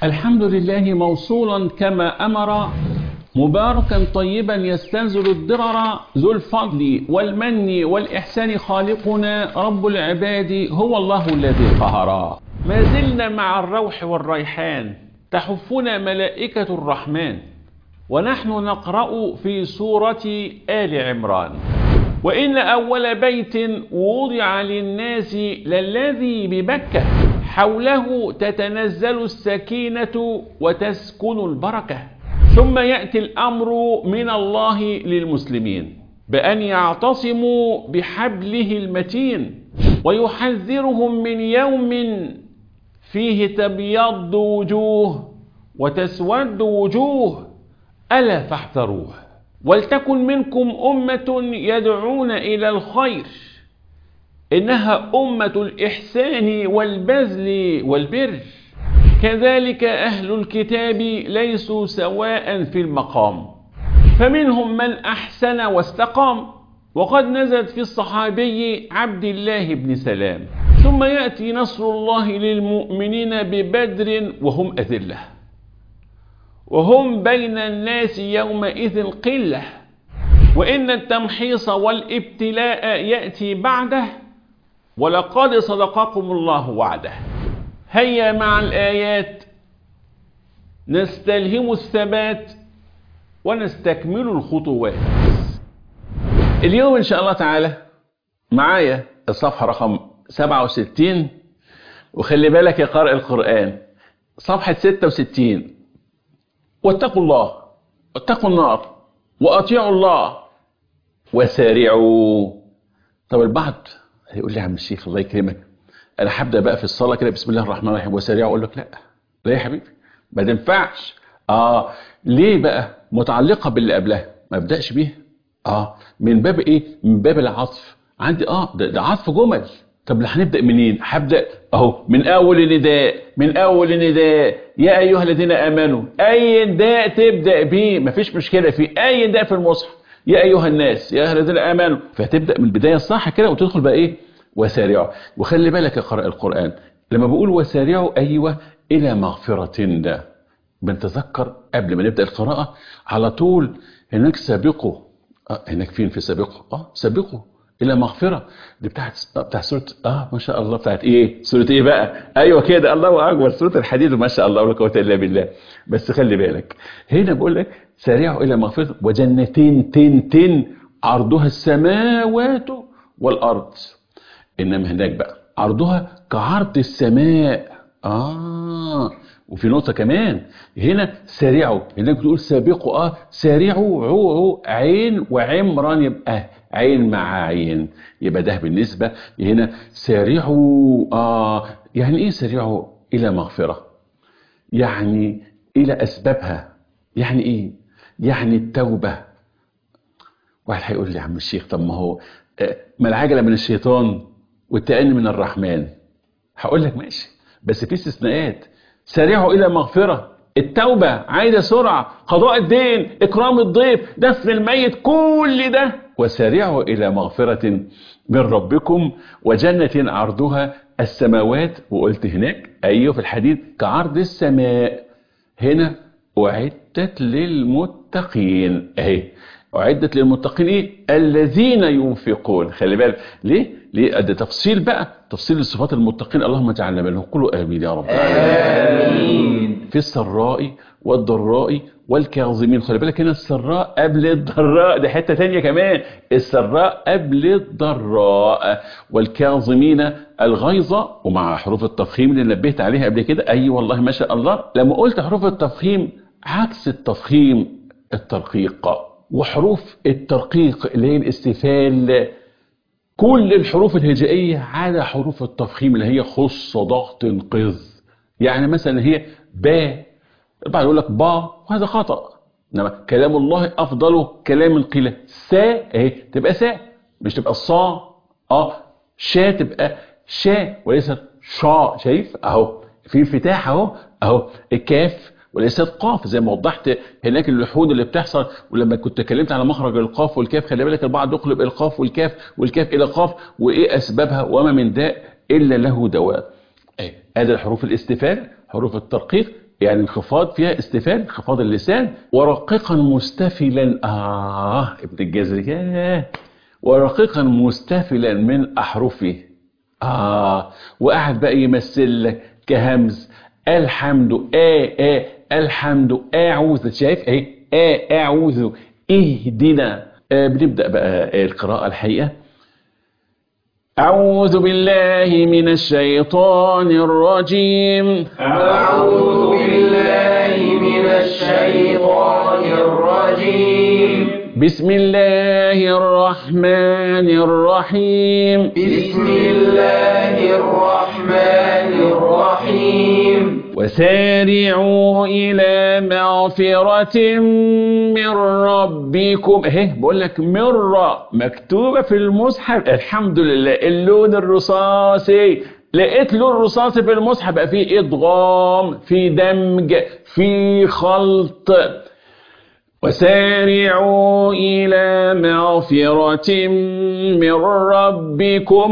الحمد لله موصولا كما أمر مباركا طيبا يستنزل الضرر ذو الفضل والمن والإحسان خالقنا رب العباد هو الله الذي قهر ما زلنا مع الروح والريحان تحفنا ملائكة الرحمن ونحن نقرأ في سورة آل عمران وإن أول بيت وضع للناس للذي ببكة حوله تتنزل السكينة وتسكن البركة ثم يأتي الأمر من الله للمسلمين بأن يعتصموا بحبله المتين ويحذرهم من يوم فيه تبيض وجوه وتسود وجوه ألا فاحذروه ولتكن منكم أمة يدعون إلى الخير إنها أمة الإحسان والبذل والبر كذلك أهل الكتاب ليسوا سواء في المقام فمنهم من أحسن واستقام وقد نزلت في الصحابي عبد الله بن سلام ثم يأتي نصر الله للمؤمنين ببدر وهم أذلة وهم بين الناس يومئذ قلة وإن التمحيص والابتلاء يأتي بعده ولقد صدقكم الله وعده هيا مع الآيات نستلهم الثبات ونستكمل الخطوات اليوم إن شاء الله تعالى معايا الصفحة رقم 67 وخلي بالك يا قارئ القرآن صفحة 66 واتقوا الله واتقوا النار وأطيعوا الله وسارعوا طب البعض هيقول لي يا عم الشيخ الله يكرمك انا هبدا بقى في الصلاه كده بسم الله الرحمن الرحيم وسريع اقول لك لا لا يا حبيبي ما تنفعش اه ليه بقى متعلقه باللي قبلها ما ابداش بيها اه من باب ايه من باب العطف عندي اه ده, ده عطف جمل طب هنبدا منين هبدا اهو من اول نداء من اول نداء يا ايها الذين امنوا اي نداء تبدا بيه مفيش مشكله في اي نداء في المصحف يا ايها الناس يا ايها الذين امنوا فهتبدا من البدايه الصح كده وتدخل بقى ايه وسارعوا وخلي بالك يا قارئ القرآن لما بقول وسارعوا أيوة إلى مغفرة ده بنتذكر قبل ما نبدأ القراءة على طول هناك سابقوا آه هناك فين في سابقوا اه سابقوا إلى مغفرة دي بتاعت بتاعت سورة اه ما شاء الله بتاعت ايه سورة ايه بقى ايوه كده الله اكبر سورة الحديد ما شاء الله ولا قوة الا بالله بس خلي بالك هنا بقول لك سارعوا إلى مغفرة وجنتين تن تن عرضها السماوات والأرض انما هناك بقى عرضها كعرض السماء اه وفي نقطه كمان هنا سارعوا هناك بتقول سابقوا اه سارعوا عو عو عين وعمران يبقى عين مع عين يبقى ده بالنسبه هنا سارعوا اه يعني ايه سارعوا الى مغفره يعني الى اسبابها يعني ايه يعني التوبه واحد هيقول لي يا عم الشيخ طب ما هو ما العجله من الشيطان والتأني من الرحمن هقول لك ماشي بس في استثناءات سارعوا إلى مغفرة التوبة عايزة سرعة قضاء الدين إكرام الضيف دفن الميت كل ده وسارعوا إلى مغفرة من ربكم وجنة عرضها السماوات وقلت هناك أيوه في الحديث كعرض السماء هنا أعدت للمتقين أهي أعدت للمتقين إيه؟ الذين ينفقون خلي بالك ليه؟ ليه؟ ده تفصيل بقى تفصيل لصفات المتقين اللهم اجعلنا منهم قولوا آمين يا رب آمين في السراء والضراء والكاظمين خلي بالك هنا السراء قبل الضراء ده حتة تانية كمان السراء قبل الضراء والكاظمين الغيظ ومع حروف التفخيم اللي نبهت عليها قبل كده أي أيوة والله ما شاء الله لما قلت حروف التفخيم عكس التفخيم الترقيق وحروف الترقيق اللي هي الاستفال كل الحروف الهجائية على حروف التفخيم اللي هي خص ضغط قذ يعني مثلا هي با البعض يقول لك با وهذا خطأ انما كلام الله افضل كلام قيل سا اهي تبقى سا مش تبقى صا اه شا تبقى شا وليست شا شايف اهو في انفتاح اهو اهو الكاف وليست قاف زي ما وضحت هناك اللحود اللي بتحصل ولما كنت اتكلمت على مخرج القاف والكاف خلي بالك البعض يقلب القاف والكاف والكاف الى قاف وايه اسبابها وما من داء الا له دواء ايه ادي حروف الاستفال حروف الترقيق يعني انخفاض فيها استفال انخفاض اللسان ورقيقا مستفلا اه ابن الجزري ياه ورقيقا مستفلا من احرفه اه وقعد بقى يمثل لك كهمز الحمد آ آ الحمد أعوذ شايف اهي آ أعوذ اهدنا آه بنبدأ بقى القراءة الحقيقة أعوذ بالله من الشيطان الرجيم أعوذ بالله من الشيطان الرجيم بسم الله الرحمن الرحيم بسم الله الرحمن الرحيم وسارعوا إلى مغفرة من ربكم اهي بقول لك مرة مكتوبة في المصحف الحمد لله اللون الرصاصي لقيت لون رصاصي في المصحف بقى فيه ادغام في دمج في خلط وسارعوا إلى مغفرة من ربكم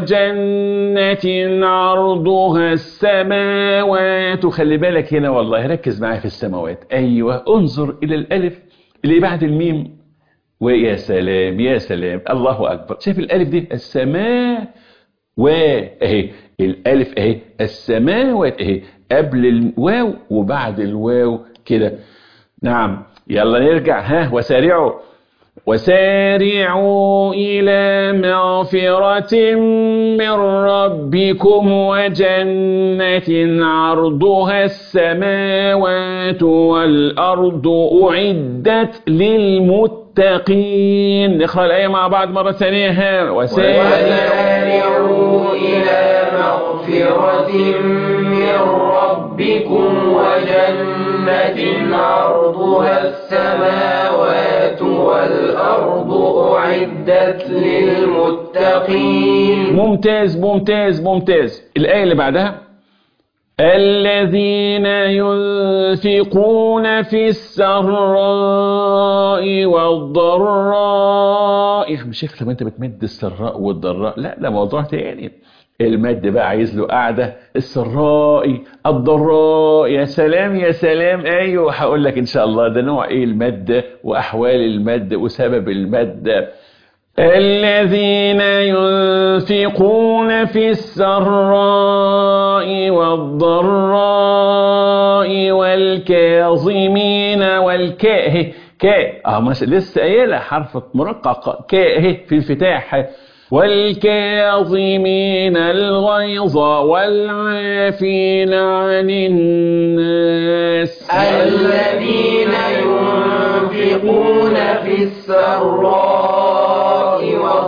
وجنة عرضها السماوات خلي بالك هنا والله ركز معايا في السماوات أيوة انظر إلى الألف اللي بعد الميم ويا سلام يا سلام الله أكبر شايف الألف دي السماء واهي الألف اهي السماوات اهي قبل الواو وبعد الواو كده نعم يلا نرجع ها وسارعوا وسارعوا إلى مغفرة من ربكم وجنة عرضها السماوات والأرض أعدت للمتقين نقرأ الآية مع بعض مرة ثانية ها وسارعوا إلى مغفرة من ربكم وجنة عرضها السماوات والأرض أعدت للمتقين ممتاز ممتاز ممتاز الآية اللي بعدها الذين ينفقون في السراء والضراء يا عم شيخ لما انت بتمد السراء والضراء لا ده موضوع تاني المد بقى عايز له قاعده السراء الضراء يا سلام يا سلام ايوه هقول لك ان شاء الله ده نوع ايه المد واحوال المد وسبب المد الذين ينفقون في السراء والضراء والكاظمين والكاء كاء اه مش لسه قايلها حرف مرقق كاء في الفتاح والكاظمين الغيظ والعافين عن الناس الذين ينفقون في السراء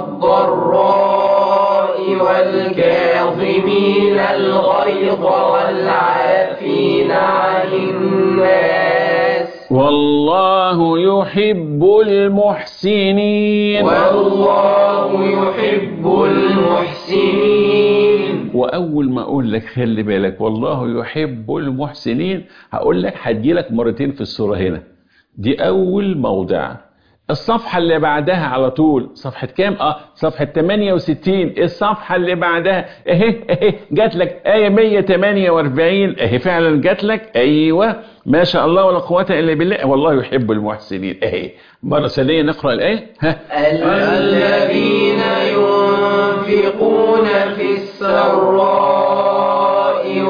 والضراء والكاظمين الغيظ والعافين عن الناس والله يحب المحسنين والله يحب المحسنين واول ما اقول لك خلي بالك والله يحب المحسنين هقول لك هديلك مرتين في السوره هنا دي اول موضع الصفحة اللي بعدها على طول صفحة كام؟ اه صفحة 68 الصفحة اللي بعدها اهي اهي جات لك آية 148 اهي فعلا جات لك ايوه ما شاء الله ولا قوة الا بالله والله يحب المحسنين اهي مرة ثانية نقرأ الآية ها الذين ينفقون في السراء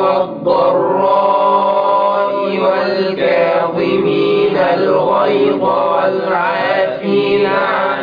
والضراء والكاظمين الغيظ والعافين عن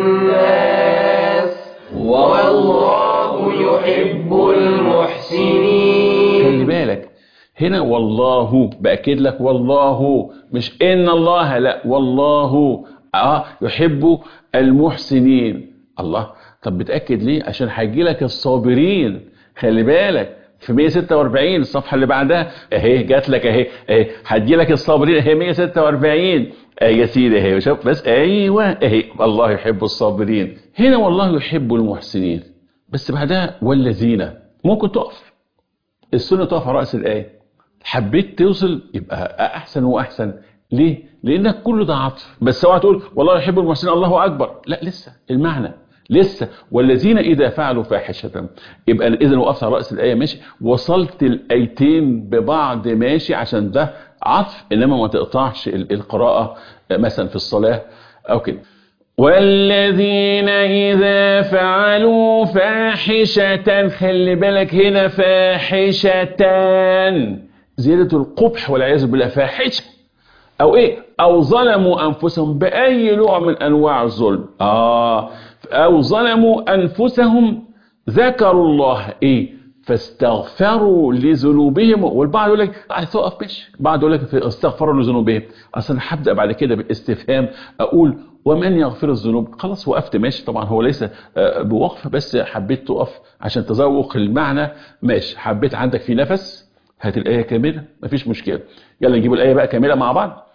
الناس والله يحب المحسنين خلي بالك هنا والله بأكد لك والله مش إن الله لا والله آه يحب المحسنين الله طب بتأكد ليه عشان هيجي لك الصابرين خلي بالك في 146 الصفحة اللي بعدها اهي جات لك اهي اهي هتجي لك الصابرين اهي 146 اهي يا سيدي اهي شوف بس ايوه اهي الله يحب الصابرين هنا والله يحب المحسنين بس بعدها والذين ممكن تقف السنة تقف على رأس الآية حبيت توصل يبقى أحسن وأحسن ليه؟ لأنك كله ده عطف بس اوعى تقول والله يحب المحسنين الله أكبر لا لسه المعنى لسه والذين اذا فعلوا فاحشه يبقى اذا وقفت على راس الايه ماشي وصلت الايتين ببعض ماشي عشان ده عطف انما ما تقطعش ال- القراءه مثلا في الصلاه او كده والذين إذا فعلوا فاحشة خلي بالك هنا فاحشة زيادة القبح والعياذ بالله فاحشة أو إيه أو ظلموا أنفسهم بأي نوع من أنواع الظلم آه أو ظلموا أنفسهم ذكروا الله إيه فاستغفروا لذنوبهم والبعض يقول لك عايز تقف ماشي بعض يقول لك استغفروا لذنوبهم اصلا هبدا بعد كده بالاستفهام اقول ومن يغفر الذنوب خلاص وقفت ماشي طبعا هو ليس آه، بوقف بس حبيت تقف عشان تذوق المعنى ماشي حبيت عندك في نفس هات الايه كامله مفيش مشكله يلا نجيب الايه بقى كامله مع بعض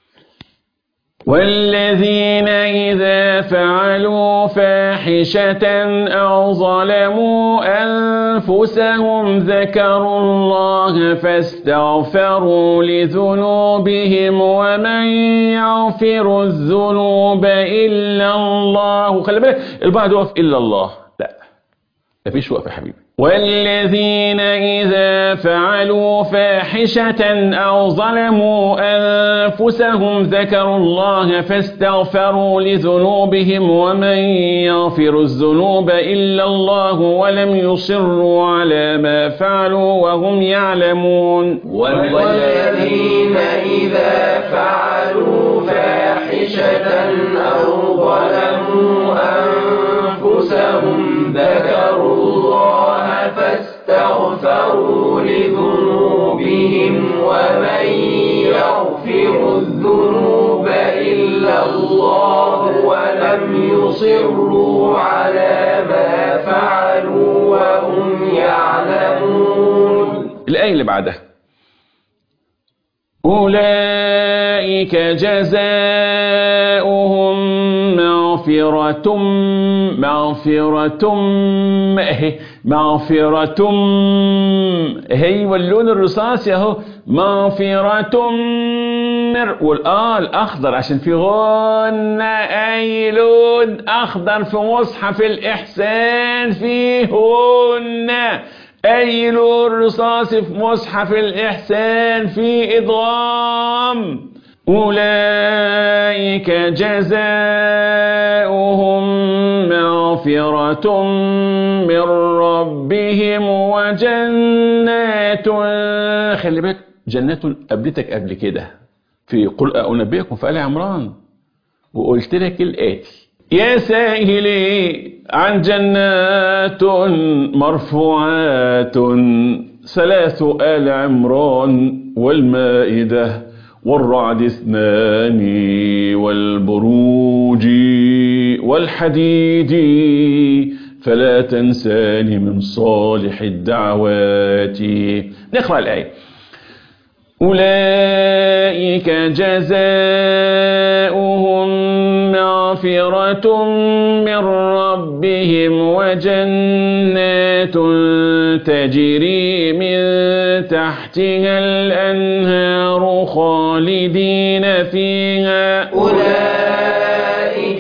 والذين إذا فعلوا فاحشة أو ظلموا أنفسهم ذكروا الله فاستغفروا لذنوبهم ومن يغفر الذنوب إلا الله خلي بالك البعض يقف إلا الله لا مفيش وقف يا حبيبي والذين إذا فعلوا فاحشة أو ظلموا أنفسهم ذكروا الله فاستغفروا لذنوبهم ومن يغفر الذنوب إلا الله ولم يصروا على ما فعلوا وهم يعلمون والذين إذا فعلوا فاحشة أو ظلموا أنفسهم ذكروا الله فاستغفروا لذنوبهم ومن يغفر الذنوب إلا الله ولم يصروا على ما فعلوا وهم يعلمون الآية اللي بعدها أولئك جزاؤهم مغفرة مغفرة اهي مغفرة هي واللون الرصاصي اهو مغفرة من والآه الأخضر عشان في غنى أي لون أخضر في مصحف الإحسان فيه غنى أي لون رصاصي في مصحف الإحسان في إضغام أولئك جزاؤهم مغفرة من ربهم وجنات خلي بالك جنات قابلتك قبل كده في قل أنبئكم في آل عمران وقلت لك الآتي يا سائلي عن جنات مرفوعات ثلاث آل عمران والمائدة والرعد اثنان والبروج والحديد فلا تنساني من صالح الدعوات نقرأ الآية أولئك جزاؤهم مغفرة من ربهم وجنات تجري من تحتها الأنهار خالدين فيها أولئك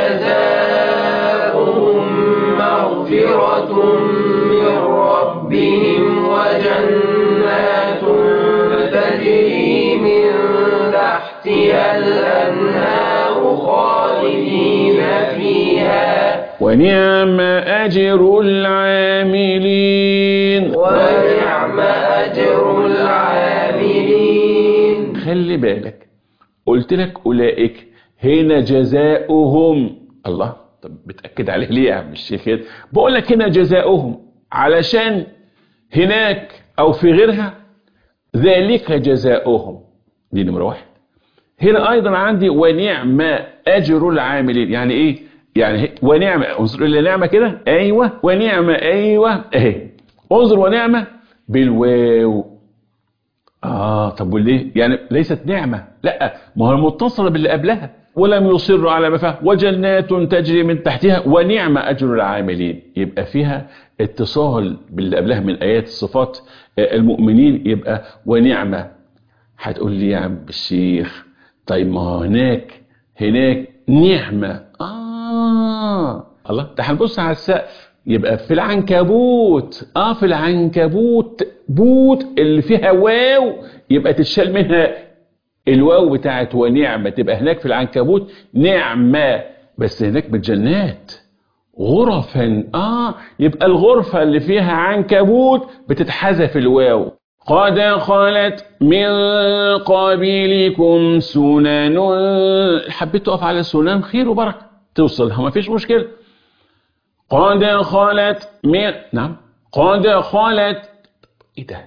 جزاؤهم مغفرة من ربهم وجنات تجري من تحتها الأنهار خالدين فيها ونعم أجر العاملين ونعم أجر العاملين خلي بالك قلت لك أولئك هنا جزاؤهم الله طب بتأكد عليه ليه يا عم الشيخ كده؟ بقول لك هنا جزاؤهم علشان هناك أو في غيرها ذلك جزاؤهم دي نمرة واحد هنا أيضا عندي ونعم أجر العاملين يعني إيه يعني هي- ونعمة انظر إلى نعمة كده أيوة ونعمة أيوة أهي انظر ونعمة بالواو آه طب وليه يعني ليست نعمة لا ما هو متصلة باللي قبلها ولم يصروا على ما فعل وجنات تجري من تحتها ونعم أجر العاملين يبقى فيها اتصال باللي قبلها من آيات الصفات آه، المؤمنين يبقى ونعمة هتقول لي يا عم الشيخ طيب ما هو هناك هناك نعمة آه الله ده هنبص على السقف يبقى في العنكبوت اه في العنكبوت بوت اللي فيها واو يبقى تتشال منها الواو بتاعت ونعمة تبقى هناك في العنكبوت نعمة بس هناك بالجنات غرفا اه يبقى الغرفة اللي فيها عنكبوت بتتحذف الواو قد خلت من قبلكم سنن حبيت تقف على سنن خير وبركة توصلها ما فيش مشكلة قد خلت من نعم قد خلت ايه ده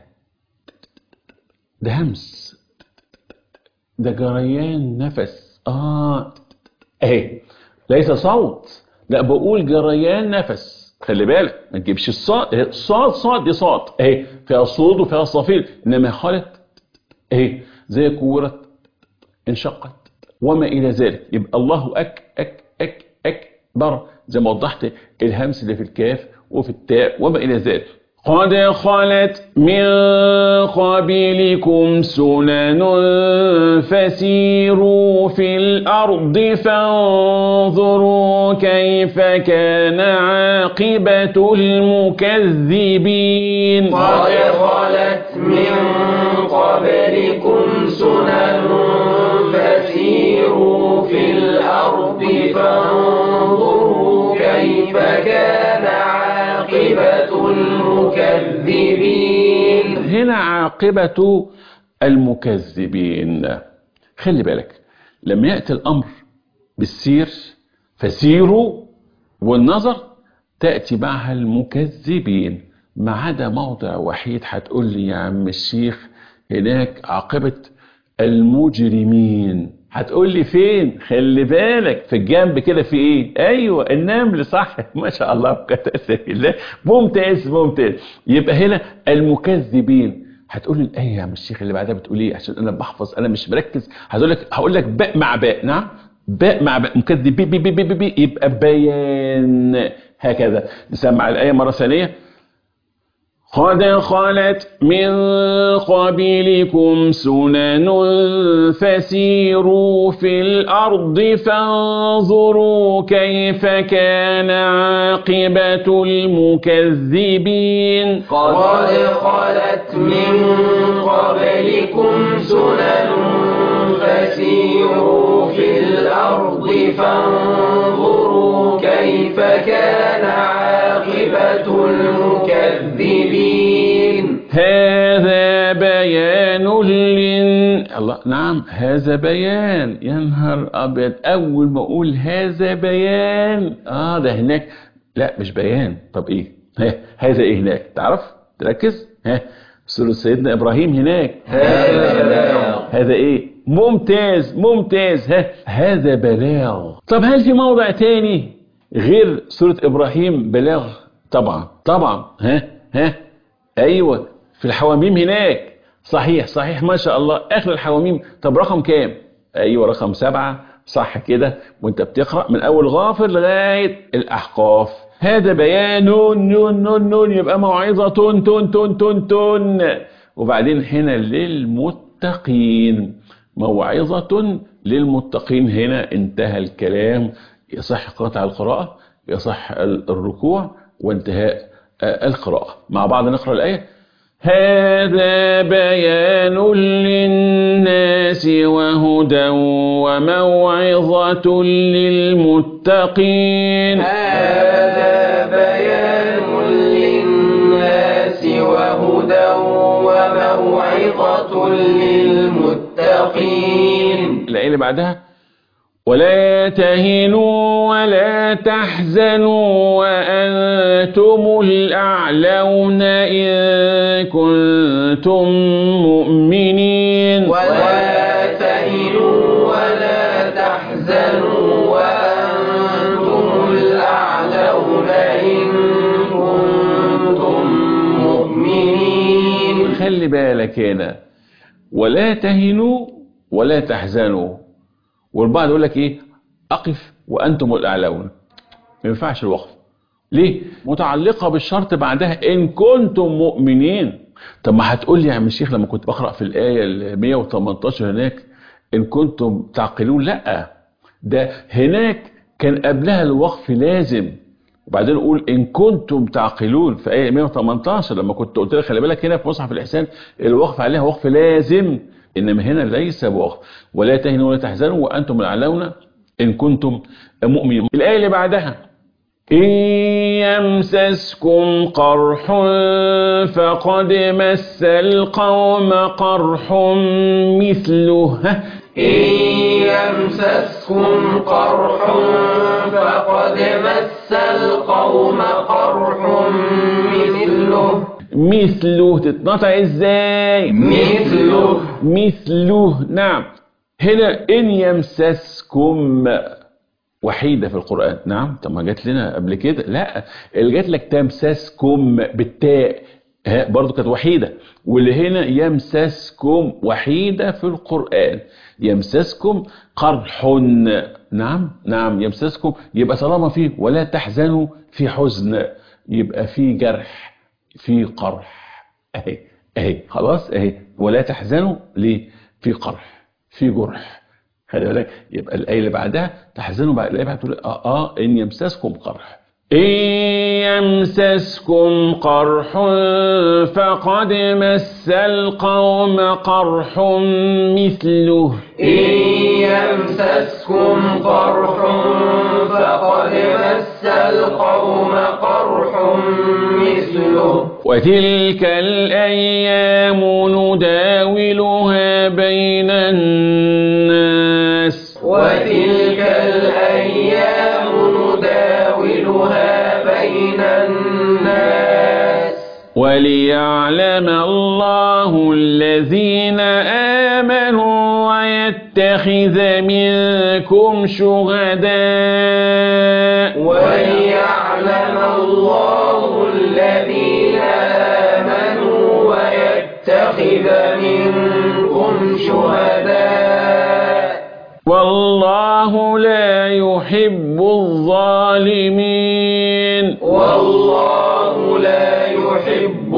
ده همس ده جريان نفس اه اهي ليس صوت لا بقول جريان نفس خلي بالك ما تجيبش الصاد صاد صاد دي صاد اهي فيها صوت وفيها صفير انما خلت اهي زي كورة انشقت وما الى ذلك يبقى الله اك اك اك اكبر زي ما وضحت الهمس اللي في الكاف وفي التاء وما الى ذلك قد خلت من قبلكم سنن فسيروا في الأرض فانظروا كيف كان عاقبة المكذبين قد خلت من قبلكم سنن فسيروا في الأرض فانظروا كيف كان عاقبة المكذبين هنا عاقبة المكذبين خلي بالك لما يأتي الأمر بالسير فسيروا والنظر تأتي معها المكذبين ما عدا موضع وحيد هتقول لي يا عم الشيخ هناك عاقبة المجرمين هتقول لي فين خلي بالك في الجنب كده في ايه ايوه النمل صح ما شاء الله بكتاسه الله ممتاز ممتاز يبقى هنا المكذبين هتقول لي الايه يا عم الشيخ اللي بعدها بتقول ايه عشان انا بحفظ انا مش مركز هقول لك هقول لك باء مع باء نعم باء مع باء مكذب بي بي بي بي, بي, بي يبقى بيان هكذا نسمع الايه مره ثانيه قد خلت من قبلكم سنن فسيروا في الأرض فانظروا كيف كان عاقبة المكذبين قد خلت من قبلكم سنن فسيروا في الأرض فانظروا كيف كان عاقبة المكذبين هذا بيان لل الله نعم هذا بيان يا نهار ابيض اول ما اقول هذا بيان اه ده هناك لا مش بيان طب ايه ها هذا ايه هناك تعرف تركز ها سورة سيدنا ابراهيم هناك هذا بلاغ. هذا ايه ممتاز ممتاز ها هذا بلاغ طب هل في موضع تاني غير سورة ابراهيم بلاغ طبعا طبعا ها ها ايوه في الحواميم هناك صحيح صحيح ما شاء الله اخر الحواميم طب رقم كام ايوه رقم سبعة صح كده وانت بتقرأ من اول غافر لغاية الاحقاف هذا بيان نون نون نون نون يبقى موعظة تون تون تون تون تون وبعدين هنا للمتقين موعظة للمتقين هنا انتهى الكلام يصح قطع القراءة يصح الركوع وانتهاء القراءة مع بعض نقرأ الآية هذا بيان للناس وهدى وموعظة للمتقين هذا بيان للناس وهدى وموعظة للمتقين الآية اللي بعدها ولا تهنوا ولا تحزنوا وأنتم الأعلون إن كنتم مؤمنين ولا تهنوا ولا تحزنوا وأنتم الأعلون إن كنتم مؤمنين خلي بالك هنا ولا تهنوا ولا تحزنوا والبعض يقول لك ايه اقف وانتم الاعلون ما ينفعش الوقف ليه متعلقه بالشرط بعدها ان كنتم مؤمنين طب ما هتقول لي يا عم الشيخ لما كنت بقرا في الايه ال 118 هناك ان كنتم تعقلون لا ده هناك كان قبلها الوقف لازم وبعدين قول ان كنتم تعقلون في ايه 118 لما كنت قلت لك خلي بالك هنا في مصحف الاحسان الوقف عليها وقف لازم انما هنا ليس بوقف ولا تهنوا ولا تحزنوا وانتم الاعلون ان كنتم مؤمنين الايه اللي بعدها إن يمسسكم قرح فقد مس القوم قرح مثله ها؟ إن يمسسكم قرح فقد مس القوم قرح مثله مثله تتنطق ازاي مثله مثله نعم هنا ان يمسسكم وحيده في القران نعم طب ما جات لنا قبل كده لا اللي جات لك تمسسكم بالتاء ها برضو كانت وحيده واللي هنا يمسسكم وحيده في القران يمسسكم قرح نعم نعم يمسسكم يبقى طالما فيه ولا تحزنوا في حزن يبقى في جرح في قرح اهي اهي خلاص اهي ولا تحزنوا ليه في قرح في جرح خلي بالك يبقى الايه اللي بعدها تحزنوا بعد الايه بعدها تقول اه اه ان يمسسكم قرح إن يمسسكم قرح فقد مس القوم قرح مثله إن يمسسكم قرح فقد مس القوم قرح مثله وتلك الأيام نداولها بين الناس وتلك الأيام نداولها بين الناس وليعلم الله الذين آمنوا ويتخذ منكم شهداء وليعلم الله الذين آمنوا ويتخذ منكم شهداء والله لا يحب الظالمين والله لا يحب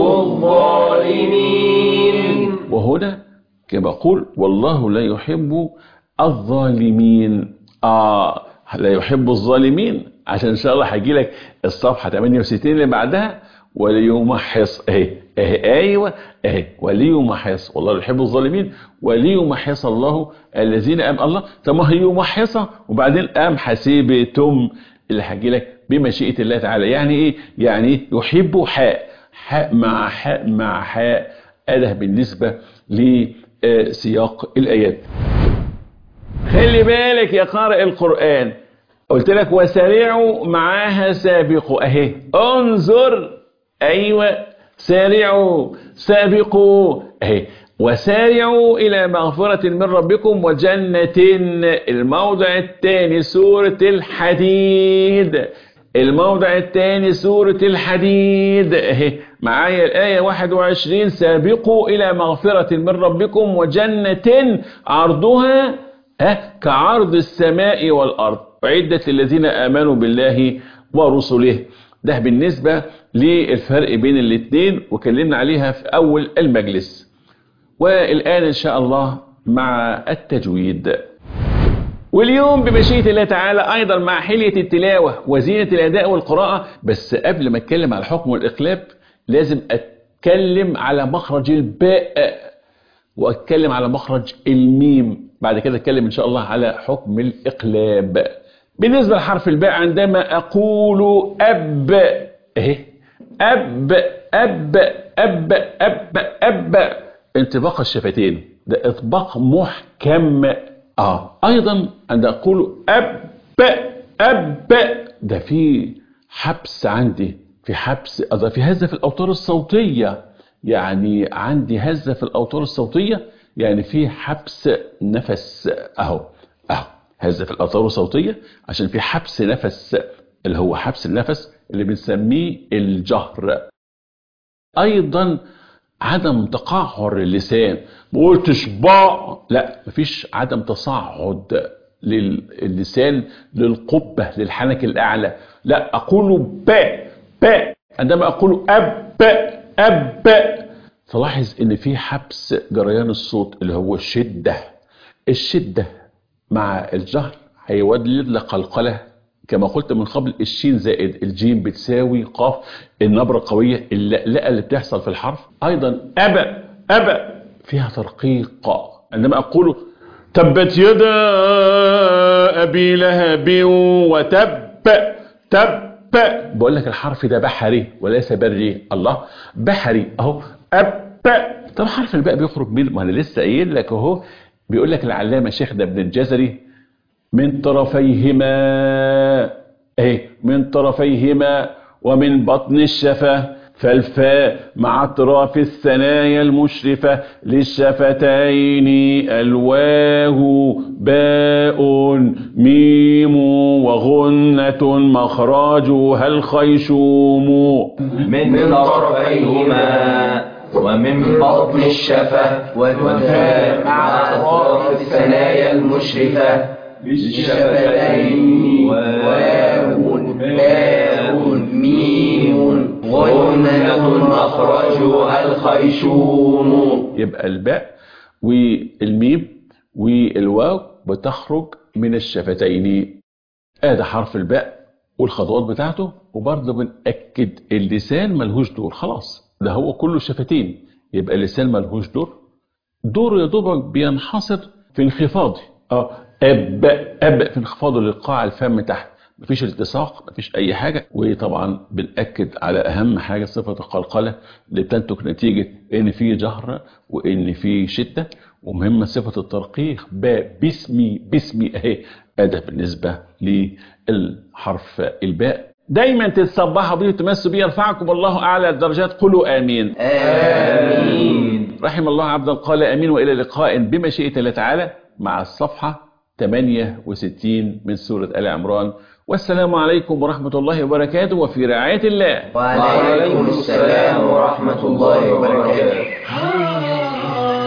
الظالمين وهنا كما أقول والله لا يحب الظالمين آه لا يحب الظالمين عشان إن شاء الله هيجي لك الصفحة 68 اللي بعدها وليمحص اهي اهي ايوه اهي وليمحص والله لا يحب الظالمين وليمحص الله الذين ام الله طب ما هي يمحصه وبعدين ام حسيبتم اللي هيجي لك بمشيئه الله تعالى يعني ايه؟ يعني إيه؟ يحب حاء حاء مع حاء مع حاء أده بالنسبة لسياق الآيات خلي بالك يا قارئ القرآن قلت لك وسارعوا معاها سابقوا اهي انظر ايوه سارعوا سابقوا اهي وسارعوا الى مغفرة من ربكم وجنة الموضع الثاني سورة الحديد الموضع الثاني سورة الحديد اهي معايا الآية 21 سابقوا إلى مغفرة من ربكم وجنة عرضها ها كعرض السماء والأرض أعدت للذين آمنوا بالله ورسله ده بالنسبة للفرق بين الاثنين وكلمنا عليها في أول المجلس والآن إن شاء الله مع التجويد واليوم بمشيئة الله تعالى أيضا مع حلية التلاوة وزينة الأداء والقراءة بس قبل ما أتكلم على الحكم والإقلاب لازم أتكلم على مخرج الباء وأتكلم على مخرج الميم بعد كده أتكلم إن شاء الله على حكم الإقلاب بالنسبة لحرف الباء عندما أقول أب إيه أب أب أب أب أب انطباق الشفتين ده إطباق محكم آه أيضا عند أقول أب أب ده في حبس عندي في حبس ده في هزة في الأوتار الصوتية يعني عندي هزة في الأوتار الصوتية يعني في حبس نفس أهو أهو هزة في الأوتار الصوتية عشان في حبس نفس اللي هو حبس النفس اللي بنسميه الجهر أيضا عدم تقعر اللسان ما قلتش باء لا مفيش عدم تصعد للسان للقبة للحنك الأعلى لا أقول باء باء عندما أقول أب أب تلاحظ إن في حبس جريان الصوت اللي هو الشدة الشدة مع الجهر هيولد لك قلقلة كما قلت من قبل الشين زائد الجيم بتساوي قاف النبرة القوية اللقلقة اللي بتحصل في الحرف أيضا أبا أبا فيها ترقيق عندما أقول تبت يدا أبي لهب وتب تب بقول لك الحرف ده بحري وليس بري الله بحري اهو أب طب حرف الباء بيخرج من ما انا لسه قايل لك اهو بيقول لك العلامه شيخنا ابن الجزري من طرفيهما اهي من طرفيهما ومن بطن الشفه فالفاء مع اطراف الثنايا المشرفة للشفتين الواه باء ميم وغنة مخرجها الخيشوم من طرفيهما ومن بطن الشفة والفاء مع أطراف الثنايا المشرفة للشفتين واو باء ميم غنة مخرجها الخيشوم يبقى الباء والميم والواو بتخرج من الشفتين ادي حرف الباء والخطوات بتاعته وبرضه بنأكد اللسان ملهوش دور خلاص ده هو كله شفتين يبقى اللسان ملهوش دور دور يا دوبك بينحصر في انخفاضه اه اب اب في انخفاضه للقاع الفم تحت مفيش التصاق مفيش اي حاجه وطبعا بنأكد على اهم حاجه صفه القلقله اللي بتنتج نتيجه ان في جهر وان في شده ومهمه صفه الترقيق باء باسمي باسمي اهي اداه بالنسبه للحرف الباء دايما تتصبحوا بيه وتمسوا بيه يرفعكم الله اعلى الدرجات قولوا امين آمين رحم الله عبدا قال امين والى لقاء بمشيئه الله تعالى مع الصفحه 68 من سوره ال عمران والسلام عليكم ورحمه الله وبركاته وفي رعايه الله وعليكم السلام ورحمة الله وبركاته